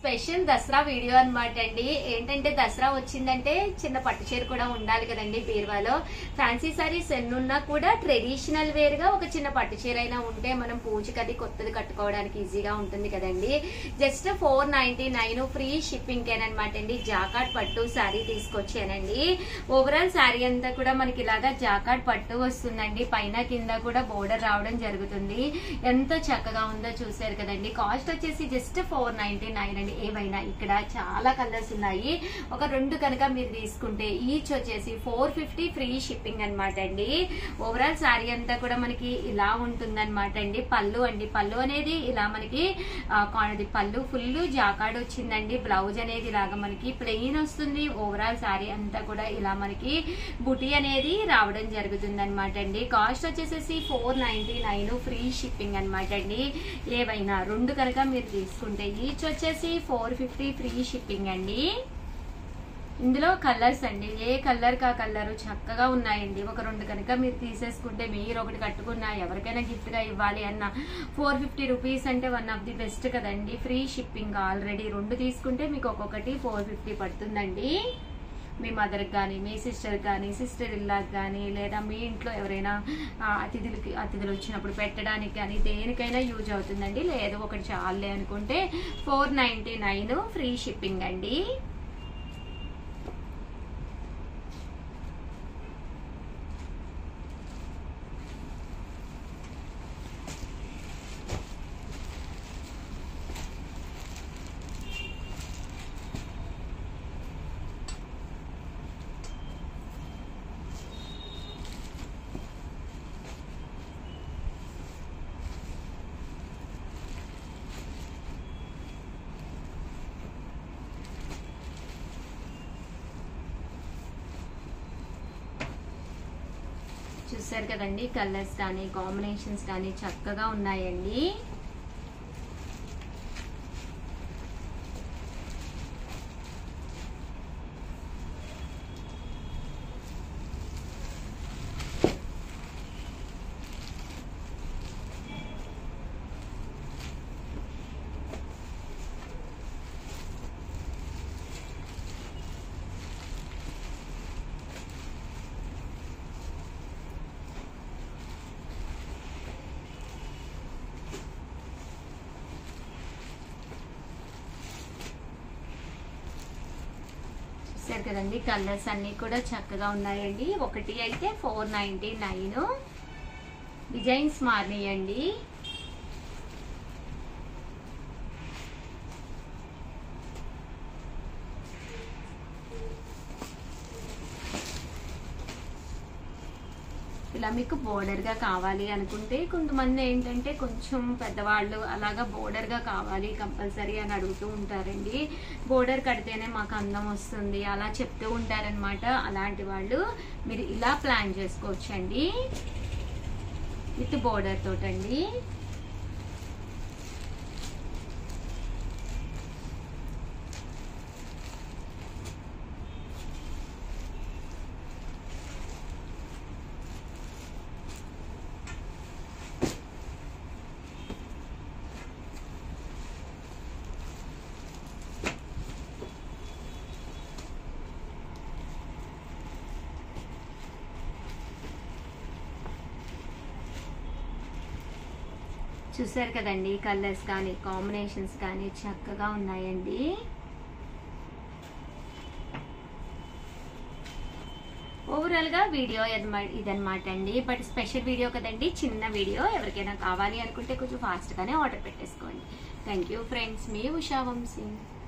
special Dasara video అన్నమాట అండి ఏంటంటే దసరా వచ్చిందంటే చిన్న పట్టు చీర కూడా ఉండాలి కదండి బీరువాలో ఫ్యాన్సీ సారీస్ ఎన్నున్నా కూడా ట్రెడిషనల్ వేర్ గా ఒక చిన్న పట్టు చీర అయినా ఉంటే మనం పూజకి అది కొత్తది కట్టుకోవడానికి ఈజీగా ఉంటుంది కదండి just four ninety nine free shipping కేనమాట అండి జాకాట్ పట్టు శారీ తీసుకొచ్చానండి ఓవరాల్ శారీ అంతా కూడా మనకి ఇలాగా జాకాట్ పట్టు వస్తుందండి పైన కింద కూడా బోర్డర్ రావడం జరుగుతుంది ఎంత చక్కగా ఉందో చూసారు కదండి కాస్ట్ వచ్చేసి జస్ట్ ఫోర్ నైన్టీ నైన్ అండి ఏవైనా ఇక్కడ చాలా కలర్స్ ఉన్నాయి ఒక రెండు కనుక మీరు తీసుకుంటే ఈచ్ వచ్చేసి ఫోర్ ఫిఫ్టీ ఫ్రీ షిప్పింగ్ అనమాట అండి ఓవరాల్ శారీ అంతా కూడా మనకి ఇలా ఉంటుందన్నమాట అండి పళ్ళు అండి పళ్ళు అనేది ఇలా మనకి ఆ, కానది పళ్ళు ఫుల్ జాకాడ్ వచ్చిందండి బ్లౌజ్ అనేది ఇలాగా మనకి ప్లెయిన్ వస్తుంది ఓవరాల్ శారీ అంతా కూడా ఇలా మనకి బుటీ అనేది రావడం జరుగుతుంది అనమాట అండి కాస్ట్ వచ్చేసేసి four ninety nine free shipping అనమాట అండి ఏవైనా రెండు కనుక మీరు తీసుకుంటే ఈచ్ వచ్చేసి ఫోర్ ఫిఫ్టీ ఫ్రీ షిప్పింగ్ అండి ఇందులో కలర్స్ అండి ఏ కలర్ కా కలర్ చక్కగా ఉన్నాయండి ఒక రెండు కనుక మీరు తీసేసుకుంటే మీరు ఒకటి కట్టుకున్నా ఎవరికైనా గిఫ్ట్ గా ఇవ్వాలి అన్న ఫోర్ ఫిఫ్టీ రూపీస్ అంటే వన్ ఆఫ్ ది బెస్ట్ కదండి ఫ్రీ షిప్పింగ్ ఆల్రెడీ రెండు తీసుకుంటే మీకు ఒక్కొక్కటి ఫోర్ ఫిఫ్టీ పడుతుందండి మీ మదర్కి కానీ మీ సిస్టర్కి కానీ సిస్టర్ ఇల్లాకి కానీ లేదా మీ ఇంట్లో ఎవరైనా ఆ, అతిథులకి అతిథులు వచ్చినప్పుడు పెట్టడానికి కానీ దేనికైనా యూజ్ అవుతుందండి లేదు ఒకటి చాలే అనుకుంటే four ninety nine free shipping అండి చూసారు కదండి కలర్స్ కానీ కాంబినేషన్స్ కానీ చక్కగా ఉన్నాయండి చూసారు కదండి కలర్స్ అన్ని కూడా చక్కగా ఉన్నాయండి ఒకటి అయితే ఫోర్ నైన్టీ నైన్ డిజైన్స్ మారినాయండి ఇలా మీకు border గా కావాలి అనుకుంటే కొంతమంది ఏంటంటే కొంచెం పెద్దవాళ్ళు అలాగా border గా కావాలి కంపల్సరీ అని అడుగుతూ ఉంటారండి బోర్డర్ కడితేనే మాకు అందం వస్తుంది అలా చెప్తూ ఉంటారనమాట అలాంటి వాళ్ళు మీరు ఇలా ప్లాన్ చేసుకోవచ్చండి విత్ బోర్డర్ తోటండి చూసారు కదండి కలర్స్ కానీ కాంబినేషన్స్ కానీ చక్కగా ఉన్నాయండి ఓవరాల్ గా వీడియో ఇదనమాట అండి బట్ స్పెషల్ వీడియో కదండి చిన్న వీడియో ఎవరికైనా కావాలి అనుకుంటే కొంచెం ఫాస్ట్ గానే ఆర్డర్ పెట్టేసుకోండి థ్యాంక్ యూ ఫ్రెండ్స్ మీ ఉషా వంశీ